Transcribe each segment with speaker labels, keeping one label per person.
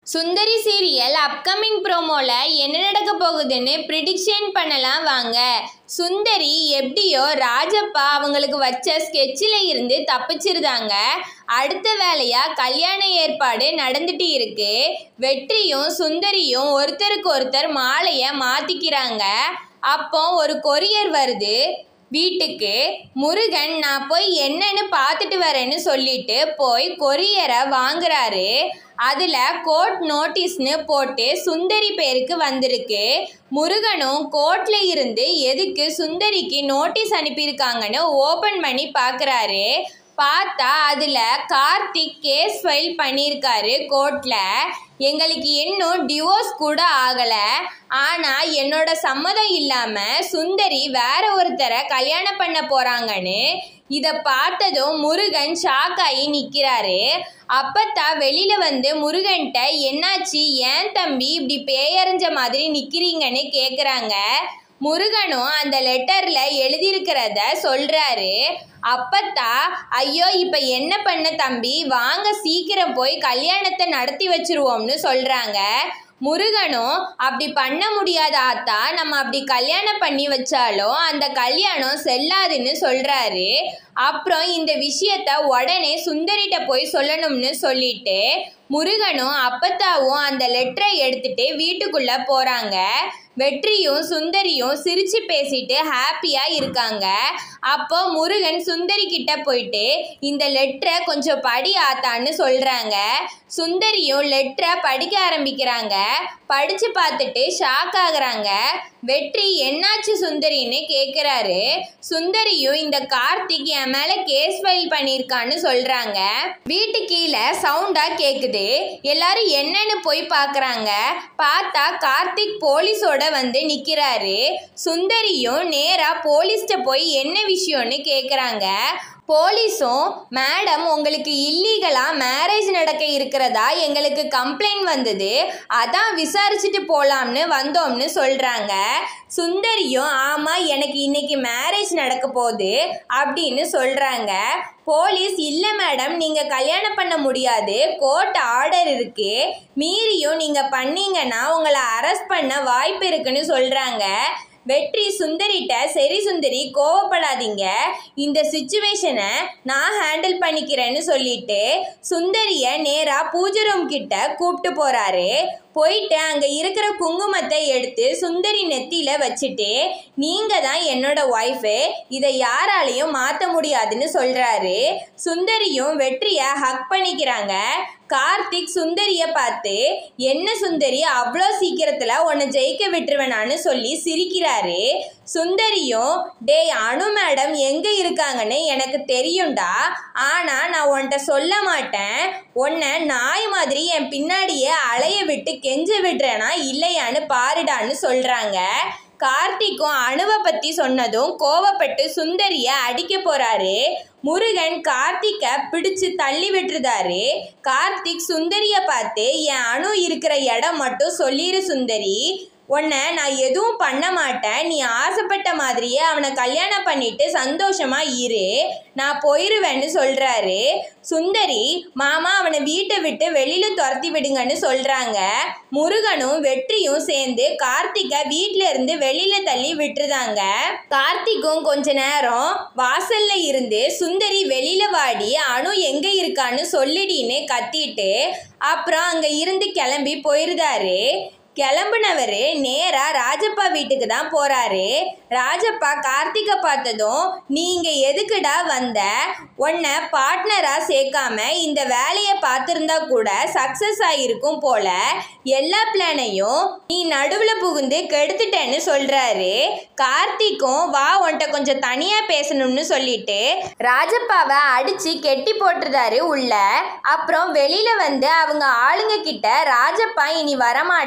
Speaker 1: சுந்தரி serial upcoming ப்ரோமோல என்ன நடக்க போகுதுன்னு ப்ரிடிக்ஷன் பண்ணலாம் வாங்க சுந்தரி எப்படியோ ராஜப்பா அவங்களுக்கு வச்ச ஸ்கெட்சில் இருந்து தப்பிச்சிருந்தாங்க அடுத்த வேலையா கல்யாண ஏற்பாடு நடந்துட்டு இருக்கு வெற்றியும் சுந்தரியும் ஒருத்தருக்கு ஒருத்தர் மாலையை மாத்திக்கிறாங்க அப்போ ஒரு கொரியர் வருது வீட்டுக்கு முருகன் நான் போய் என்னன்னு பார்த்துட்டு வரேன்னு சொல்லிட்டு போய் கொரியரை வாங்குறாரு அதில் கோர்ட் நோட்டீஸ்னு போட்டு சுந்தரி பேருக்கு வந்திருக்கு முருகனும் கோர்ட்ல இருந்து எதுக்கு சுந்தரிக்கு நோட்டீஸ் அனுப்பியிருக்காங்கன்னு ஓப்பன் பண்ணி பார்க்குறாரு பார்த்தா அதில் கார்த்திக் கேஸ் ஃபைல் பண்ணியிருக்காரு கோர்ட்டில் எங்களுக்கு இன்னும் டிவோர்ஸ் கூட ஆகலை ஆனால் என்னோட சம்மதம் இல்லாமல் சுந்தரி வேற ஒருத்தரை கல்யாணம் பண்ண போகிறாங்கன்னு இதை பார்த்ததும் முருகன் ஷாக் ஆகி நிற்கிறாரு அப்பத்தான் வெளியில் வந்து முருகன்கிட்ட என்னாச்சு ஏன் தம்பி இப்படி பேயறிஞ்ச மாதிரி நிற்கிறீங்கன்னு கேட்குறாங்க முருகனும் அந்த லெட்டரில் எழுதியிருக்கிறத சொல்கிறாரு அப்பத்தா ஐயோ இப்போ என்ன பண்ண தம்பி வாங்க சீக்கிரம் போய் கல்யாணத்தை நடத்தி வச்சிருவோம்னு சொல்கிறாங்க முருகனும் அப்படி பண்ண முடியாத ஆத்தா நம்ம அப்படி கல்யாணம் பண்ணி வச்சாலும் அந்த கல்யாணம் செல்லாதுன்னு சொல்கிறாரு அப்புறம் இந்த விஷயத்த உடனே சுந்தரிட்ட போய் சொல்லணும்னு சொல்லிட்டு முருகனும் அப்பத்தாவும் அந்த லெட்டரை எடுத்துட்டு வீட்டுக்குள்ள போறாங்க வெற்றியும் சுந்தரியும் சிரிச்சு பேசிட்டு ஹாப்பியா இருக்காங்க அப்போ முருகன் சுந்தரி கிட்ட போயிட்டு இந்த லெட்டரை கொஞ்சம் படி ஆத்தான்னு சொல்றாங்க சுந்தரியும் லெட்டரை படிக்க ஆரம்பிக்கிறாங்க படிச்சு பார்த்துட்டு ஷாக் ஆகுறாங்க வெற்றி என்னாச்சு சுந்தரின்னு கேட்குறாரு சுந்தரியும் இந்த கார்த்திக் என் மேலே கேஸ் ஃபைல் பண்ணியிருக்கான்னு சொல்கிறாங்க வீட்டு கீழே சவுண்டாக கேட்குது எல்லாரும் என்னன்னு போய் பார்க்குறாங்க பார்த்தா கார்த்திக் போலீஸோட வந்து நிற்கிறாரு சுந்தரியும் நேராக போலீஸ்கிட்ட போய் என்ன விஷயம்னு கேட்குறாங்க போலீஸும் மேடம் உங்களுக்கு இல்லீகலாக மேரேஜ் நடக்க இருக்கிறதா எங்களுக்கு கம்ப்ளைண்ட் வந்தது அதான் விசாரிச்சுட்டு போகலாம்னு வந்தோம்னு சொல்கிறாங்க சுந்தரியும் ஆமாம் எனக்கு இன்னைக்கு மேரேஜ் நடக்க போகுது அப்படின்னு சொல்கிறாங்க போலீஸ் இல்லை மேடம் நீங்கள் கல்யாணம் பண்ண முடியாது கோர்ட் ஆர்டர் இருக்கு மீறியும் நீங்கள் பண்ணீங்கன்னா உங்களை அரெஸ்ட் பண்ண வாய்ப்பு இருக்குன்னு சொல்கிறாங்க வெற்றி சுந்தரிட்ட சரி சுந்தரி கோவப்படாதீங்க இந்த சுச்சுவேஷனை நான் ஹேண்டில் பண்ணிக்கிறேன்னு சொல்லிட்டு சுந்தரிய நேராக பூஜை ரூம் கிட்ட கூப்பிட்டு போறாரு போயிட்டு அங்கே இருக்கிற குங்குமத்தை எடுத்து சுந்தரி நெத்தியில வச்சுட்டு நீங்க தான் என்னோட ஒய்ஃபு இதை யாராலையும் மாற்ற முடியாதுன்னு சொல்றாரு சுந்தரியும் வெற்றியை ஹக் பண்ணிக்கிறாங்க கார்த்திக் சுந்தரிய பார்த்து என்ன சுந்தரி அவ்வளோ சீக்கிரத்தில் உன்னை ஜெயிக்க விட்டுருவேனான்னு சொல்லி சிரிக்கிறாரு சுந்தரியும் டேய் அனு மேடம் எங்கே இருக்காங்கன்னு எனக்கு தெரியும்டா ஆனால் நான் உன்கிட்ட சொல்ல மாட்டேன் உன்னை நாய் மாதிரி என் பின்னாடியே அலைய விட்டு கெஞ்ச விடுறேனா இல்லையான்னு பாருடான்னு சொல்கிறாங்க கார்த்திக்கும் அணுவை பற்றி சொன்னதும் கோவப்பட்டு சுந்தரியை அடிக்க போறாரு முருகன் கார்த்திக்கை பிடிச்சு தள்ளி விட்டுருதாரு கார்த்திக் சுந்தரியை பார்த்து என் அணு இருக்கிற இடம் மட்டும் சொல்லிரு சுந்தரி உன்னை நான் எதுவும் பண்ண மாட்டேன் நீ ஆசைப்பட்ட மாதிரியே அவனை கல்யாணம் பண்ணிட்டு சந்தோஷமா இரு நான் போயிருவேன்னு சொல்றாரு சுந்தரி மாமா அவனை வீட்டை விட்டு வெளியில துரத்தி விடுங்கன்னு சொல்றாங்க முருகனும் வெற்றியும் சேர்ந்து கார்த்திகை வீட்ல இருந்து வெளியில தள்ளி விட்டுருதாங்க கார்த்திக்கும் கொஞ்ச நேரம் வாசல்ல இருந்து சுந்தரி வெளியில வாடி அணு எங்க இருக்கான்னு சொல்லிடின்னு கத்திட்டு அப்புறம் அங்க இருந்து கிளம்பி போயிருந்தாரு கிளம்புனவர் நேரா ராஜப்பா வீட்டுக்கு தான் போறாரு ராஜப்பா கார்த்திகை பார்த்ததும் நீங்க எதுக்குடா வந்த உன்னை பார்ட்னரா சேர்க்காம இந்த வேலையை பார்த்துருந்தா கூட சக்சஸ் ஆகிருக்கும் போல எல்லா பிளானையும் நீ நடுவில் புகுந்து கெடுத்துட்டேன்னு சொல்றாரு கார்த்திக்கும் வா உன்கிட்ட கொஞ்சம் தனியா பேசணும்னு சொல்லிட்டு ராஜப்பாவை அடிச்சு கெட்டி போட்டுருந்தாரு உள்ள அப்புறம் வெளியில வந்து அவங்க ஆளுங்க கிட்ட ராஜப்பா இனி வரமாட்டான்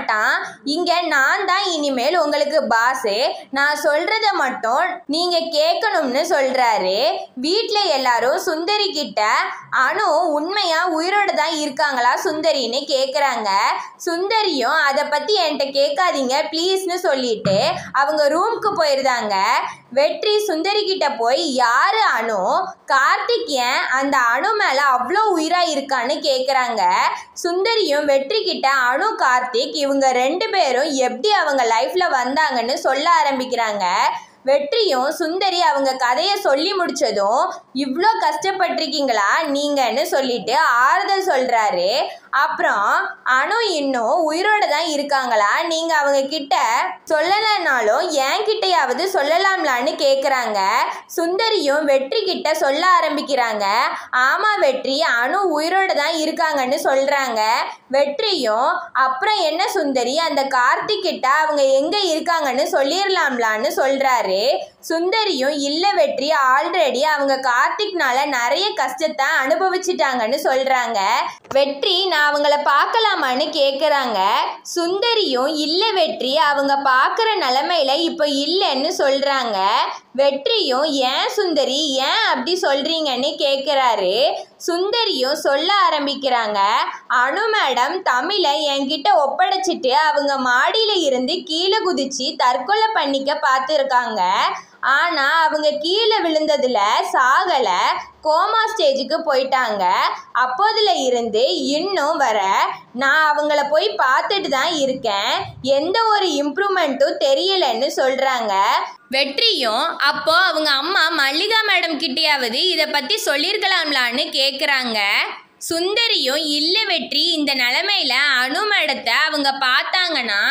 Speaker 1: இங்கே நான் தான் இனிமேல் உங்களுக்கு பாஸு நான் சொல்கிறத மட்டும் நீங்கள் கேட்கணும்னு சொல்கிறாரு வீட்டில் எல்லாரும் சுந்தரி கிட்ட அனு உண்மையாக உயிரோடு தான் இருக்காங்களா சுந்தரின்னு கேட்குறாங்க சுந்தரியும் அதை பற்றி என்கிட்ட கேட்காதீங்க ப்ளீஸ்னு சொல்லிட்டு அவங்க ரூம்க்கு போயிருந்தாங்க வெற்றி சுந்தரி கிட்ட போய் யாரு அனு கார்த்திக் ஏன் அந்த அணு மேலே அவ்வளோ உயிராக இருக்கான்னு கேட்குறாங்க சுந்தரியும் வெற்றி கிட்ட அனு கார்த்திக் இவங்க ரெண்டு பேரும் எப்படி அவங்க லைஃப்பில் வந்தாங்கன்னு சொல்ல ஆரம்பிக்கிறாங்க வெற்றியும் சுந்தரி அவங்க கதையை சொல்லி முடிச்சதும் இவ்வளோ கஷ்டப்பட்டிருக்கீங்களா நீங்கன்னு சொல்லிட்டு ஆறுதல் சொல்கிறாரு அப்புறம் அனு இன்னும் உயிரோட தான் இருக்காங்களா நீங்கள் அவங்க கிட்ட சொல்லலைனாலும் என் கிட்டையாவது சொல்லலாம்லான்னு கேட்குறாங்க சுந்தரியும் வெற்றி கிட்ட சொல்ல ஆரம்பிக்கிறாங்க ஆமாம் வெற்றி அனு உயிரோட தான் இருக்காங்கன்னு சொல்கிறாங்க வெற்றியும் அப்புறம் என்ன சுந்தரி அந்த கார்த்திக் கிட்ட அவங்க எங்கே இருக்காங்கன்னு சொல்லிடலாம்லான்னு சொல்கிறாரு சுந்தரியும் இல்லை வெற்றி ஆல்ரெடி அவங்க கார்த்திக்னால நிறைய கஷ்டத்தை அனுபவிச்சிட்டாங்கன்னு சொல்கிறாங்க வெற்றி நான் அவங்கள பார்க்கலாமான்னு கேட்குறாங்க சுந்தரியும் இல்லை வெற்றி அவங்க பார்க்குற நிலமையில இப்போ இல்லைன்னு சொல்கிறாங்க வெற்றியும் ஏன் சுந்தரி ஏன் அப்படி சொல்கிறீங்கன்னு கேட்குறாரு சுந்தரியும் சொல்ல ஆரம்பிக்கிறாங்க அனு மேடம் தமிழை என்கிட்ட ஒப்படைச்சிட்டு அவங்க மாடியில் இருந்து கீழே குதிச்சு தற்கொலை பண்ணிக்க பார்த்துருக்காங்க ஆனால் அவங்க கீழே விழுந்ததில் சாகலை கோமா ஸ்டேஜுக்கு போயிட்டாங்க அப்போதுல இருந்து இன்னும் வர நான் அவங்கள போய் பார்த்துட்டு தான் இருக்கேன் எந்த ஒரு இம்ப்ரூவ்மெண்ட்டும் தெரியலன்னு சொல்கிறாங்க வெற்றியும் அப்போ அவங்க அம்மா மல்லிகா மேடம் கிட்டேயாவது இதை பற்றி சொல்லியிருக்கலாம்லான்னு கேட்குறாங்க சுந்தரியும் இல்லை வெற்றி இந்த நிலமையில அனு மேடத்தை அவங்க பார்த்தாங்கன்னா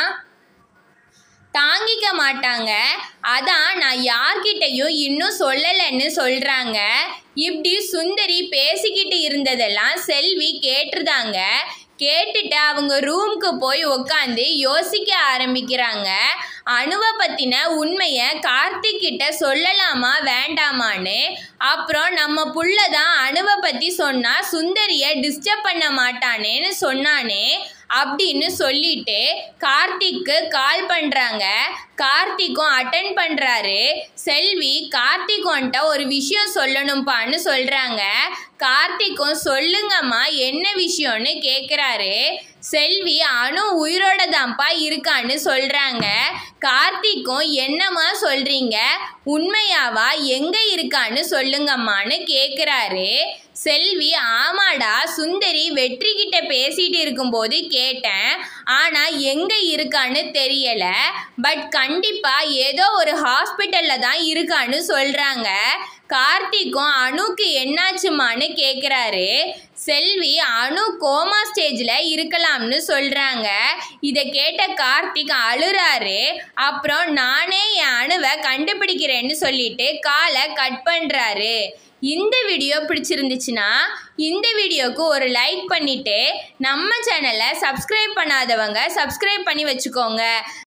Speaker 1: தாங்கிக்க மாட்டாங்க அதான் நான் யார்கிட்டையும் இன்னும் சொல்லலைன்னு சொல்கிறாங்க இப்படி சுந்தரி பேசிக்கிட்டு இருந்ததெல்லாம் செல்வி கேட்டுருதாங்க கேட்டுட்டு அவங்க ரூமுக்கு போய் உக்காந்து யோசிக்க ஆரம்பிக்கிறாங்க அணுவை பற்றின உண்மையை கார்த்திக் கிட்ட சொல்லலாமா வேண்டாமான்னு அப்புறம் நம்ம புள்ள தான் அணுவை பற்றி சொன்னால் சுந்தரியை டிஸ்டர்ப் பண்ண மாட்டானேன்னு சொன்னானே அப்படின்னு சொல்லிட்டு கார்த்திக்கு கால் பண்ணுறாங்க கார்த்திக்கும் அட்டன் பண்ணுறாரு செல்வி கார்த்திக் வந்துட்ட ஒரு விஷயம் சொல்லணும்ப்பான்னு சொல்கிறாங்க கார்த்திக்கும் சொல்லுங்கம்மா என்ன விஷயம்னு கேட்குறாரு செல்வி அணு உயிரோட தான்ப்பா இருக்கான்னு சொல்கிறாங்க கார்த்திக்கும் என்னம்மா சொல்கிறீங்க உண்மையாவா எங்கே இருக்கான்னு சொல்லுங்கம்மான்னு கேட்குறாரு செல்வி ஆமாடா சுந்தரி வெற்றி கிட்ட பேசிட்டு இருக்கும்போது கேட்டேன் ஆனால் எங்கே இருக்கான்னு தெரியல பட் கண்டிப்பாக ஏதோ ஒரு ஹாஸ்பிட்டலில் தான் இருக்கான்னு சொல்கிறாங்க கார்த்திக்கும் அணுக்கு என்னாச்சுமான்னு கேட்குறாரு செல்வி அணு கோமா ஸ்டேஜில் இருக்கலாம்னு சொல்கிறாங்க இதை கேட்ட கார்த்திக் அழுறாரு அப்புறம் நானே என் அணுவை கண்டுபிடிக்கிறேன்னு சொல்லிட்டு காலை கட் பண்ணுறாரு இந்த வீடியோ பிடிச்சிருந்துச்சுன்னா இந்த வீடியோக்கு ஒரு லைக் பண்ணிவிட்டு நம்ம சேனலை சப்ஸ்கிரைப் பண்ணாதவங்க சப்ஸ்கிரைப் பண்ணி வச்சுக்கோங்க